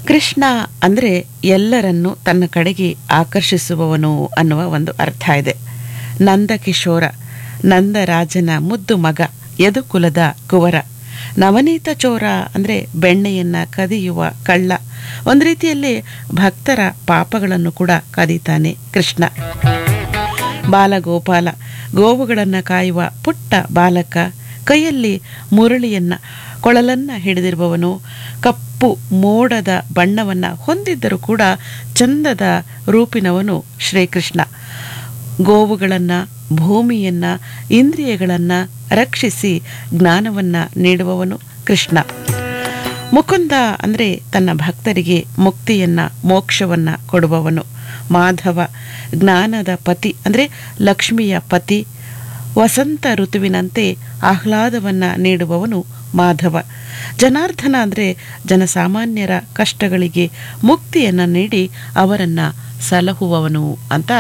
ಕೃಷ್ಣ ಅಂದರೆ ಎಲ್ಲರನ್ನೂ ತನ್ನ ಕಡೆಗೆ ಆಕರ್ಷಿಸುವವನು ಅನ್ನುವ ಒಂದು ಅರ್ಥ ಇದೆ ನಂದಕಿಶೋರ ನಂದರಾಜನ ಮುದ್ದು ಮಗ ಯದುಕುಲದ ಕುವರ ನವನೀತ ಚೋರ ಅಂದರೆ ಬೆಣ್ಣೆಯನ್ನ ಕದಿಯುವ ಕಳ್ಳ ಒಂದು ರೀತಿಯಲ್ಲಿ ಭಕ್ತರ ಪಾಪಗಳನ್ನು ಕೂಡ ಕದೀತಾನೆ ಕೃಷ್ಣ ಬಾಲಗೋಪಾಲ ಗೋವುಗಳನ್ನು ಕಾಯುವ ಪುಟ್ಟ ಬಾಲಕ ಕೈಯಲ್ಲಿ ಮುರಳಿಯನ್ನ ಕೊಳಲನ್ನ ಹಿಡಿದಿರುವವನು ಕಪ್ಪು ಮೋಡದ ಬಣ್ಣವನ್ನ ಹೊಂದಿದ್ದರೂ ಕೂಡ ಚಂದದ ರೂಪಿನವನು ಶ್ರೀಕೃಷ್ಣ ಗೋವುಗಳನ್ನ ಭೂಮಿಯನ್ನ ಇಂದ್ರಿಯಗಳನ್ನ ರಕ್ಷಿಸಿ ಜ್ಞಾನವನ್ನ ನೀಡುವವನು ಕೃಷ್ಣ ಮುಕುಂದ ಅಂದರೆ ತನ್ನ ಭಕ್ತರಿಗೆ ಮುಕ್ತಿಯನ್ನ ಮೋಕ್ಷವನ್ನ ಕೊಡುವವನು ಮಾಧವ ಜ್ಞಾನದ ಪತಿ ಅಂದರೆ ಲಕ್ಷ್ಮಿಯ ಪತಿ ವಸಂತ ಋತುವಿನಂತೆ ಆಹ್ಲಾದವನ್ನ ನೀಡುವವನು ಮಾಧವ ಜನಾರ್ದನ ಅಂದರೆ ಜನಸಾಮಾನ್ಯರ ಕಷ್ಟಗಳಿಗೆ ಮುಕ್ತಿಯನ್ನು ನೀಡಿ ಅವರನ್ನ ಸಲಹುವವನು ಅಂತ